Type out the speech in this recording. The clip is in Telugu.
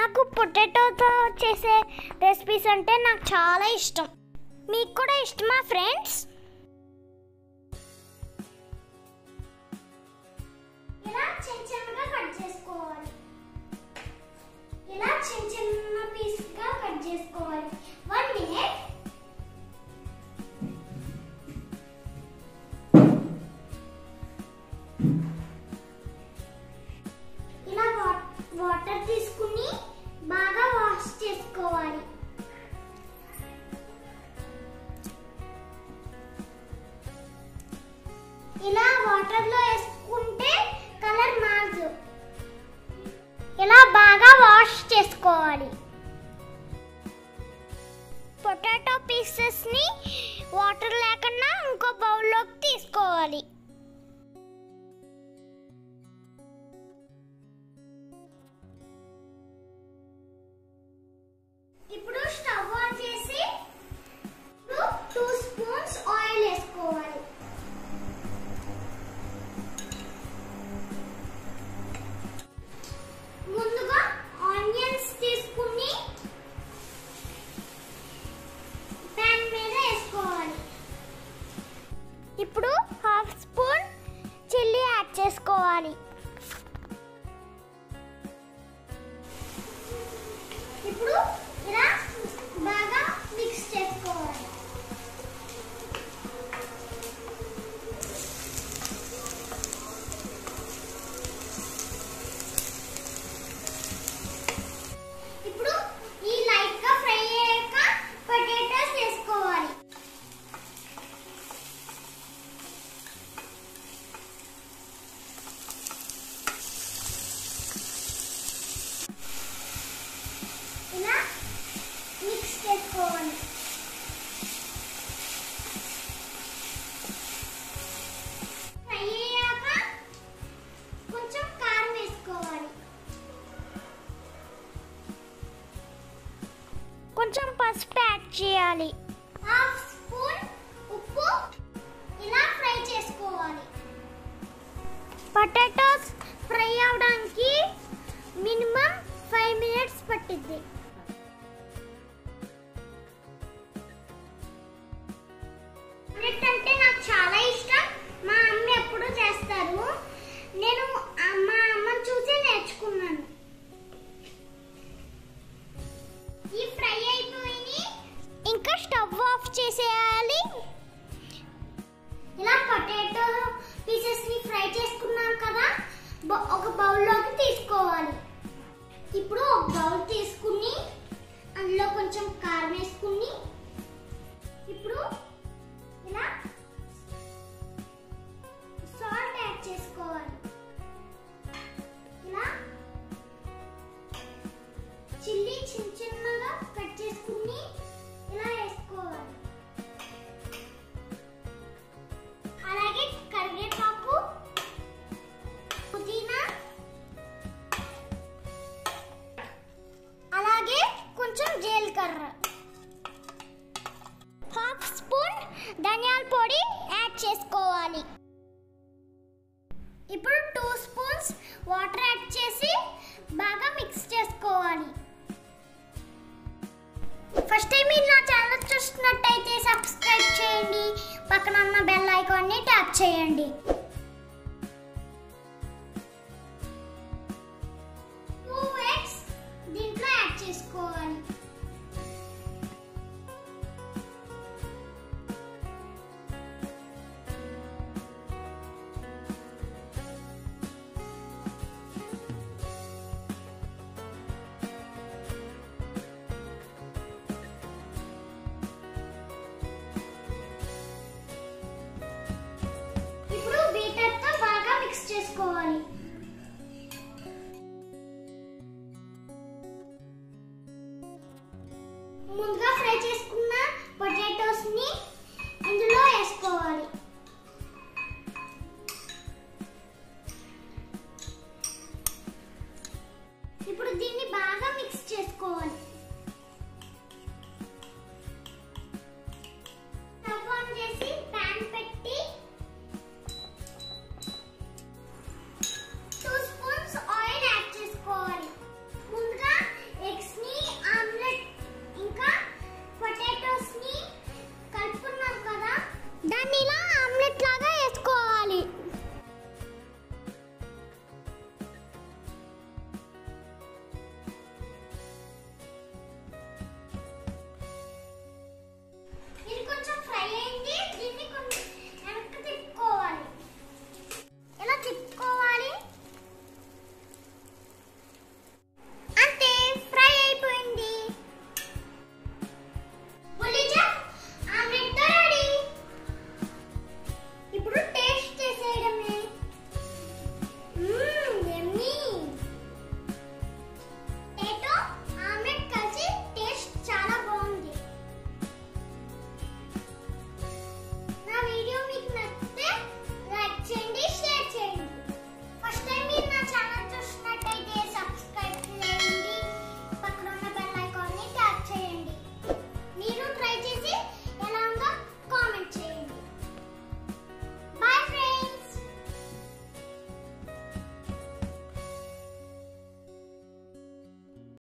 నాకు పొటాటోతో చేసే రెసిపీస్ అంటే నాకు చాలా ఇష్టం మీకు కూడా ఇష్టమా ఫ్రెండ్స్ ఇలా చిన్న చిన్నగా కట్ చేసుకోవాలి ఇలా చిన్న చిన్న పీస్గా కట్ చేసుకోవాలి వన్ మినిట్ ఇలా వా- వాటర్ తీసుకుని బాగా వాష్ చేసుకోవాలి ఇలా వాటర్లో వేసుకుంటే కలర్ మారదు ఇలా బాగా వాష్ చేసుకోవాలి పొటాటో పీసెస్ని వాటర్ లేకుండా ఇంకో బౌల్లోకి తీసుకోవాలి ఇప్పుడు స్టవ్ ఆన్ చేసి ఇప్పుడు టూ స్పూన్స్ ఆయిల్ వేసుకోవాలి ముందుగా ఆనియన్స్ తీసుకుని ప్యాన్ మీద వేసుకోవాలి ఇప్పుడు హాఫ్ స్పూన్ చిల్లీ యాడ్ చేసుకోవాలి ఇప్పుడు ఇలా బాగా మిక్స్ చేసుకోవాలి ఇప్పుడు ఈ లైట్ గా ఫ్రై అయ్యాక పొటాటోస్ వేసుకోవాలి ఇలా మిక్స్ చేసుకోవాలి ఫ్రై అయ్యాక కొంచెం కారం వేసుకోవాలి కొంచెం పసుపు యాడ్ చేయాలి హాఫ్ స్పూన్ ఉప్పు ఇలా ఫ్రై చేసుకోవాలి పొటాటోస్ ఫ్రై అవడానికి మినిమం ఫైవ్ మినిట్స్ పట్టింది ఆమ్లెట్ అంటే నాకు చాలా ఇష్టం మా అమ్మ ఎప్పుడు చేస్తారు నేను ఆ- మా అమ్మని చూసి నేర్చుకున్నాను ఈ ఫ్రై అయిపోయి ఇంకా స్టవ్ ఆఫ్ చేసేయాలి ఇలా పొటాటో పీసెస్ ని ఫ్రై చేసుకున్నాం కదా బ- ఒక బౌల్లోకి తీసుకోవాలి ఇప్పుడు ఒక బౌల్ తీసుకుని అందులో కొంచెం కారం వేసుకుని ఇప్పుడు ఇలా సాల్ట్ యాడ్ చేసుకోవాలి ఇలా చిల్లీ చిన్న చిన్నగా కట్ చేసుకుని ఇలా వేసుకోవాలి అలాగే కరివేపాకు పుదీనా అలాగే కొంచెం జీలకర్ర హాఫ్ స్పూన్ ధనియాల పొడి యాడ్ చేసుకోవాలి ఇప్పుడు టూ స్పూన్స్ వాటర్ యాడ్ చేసి బాగా మిక్స్ చేసుకోవాలి ఫస్ట్ టైం మీరు నా ఛానల్ చూస్తున్నట్టయితే సబ్స్క్రైబ్ చేయండి పక్కన ఉన్న బెల్ ఐకాన్ని ట్యాప్ చేయండి టూ ఎగ్స్ దీంట్లో యాడ్ చేసుకోవాలి ఇప్పుడు బీటర్ తో బాగా మిక్స్ చేసుకోవాలి ముందుగా ఫ్రై చేసుకున్న పొటాటోస్ ని ఇందులో వేసుకోవాలి ఇప్పుడు దీన్ని బాగా మిక్స్ చేసుకోవాలి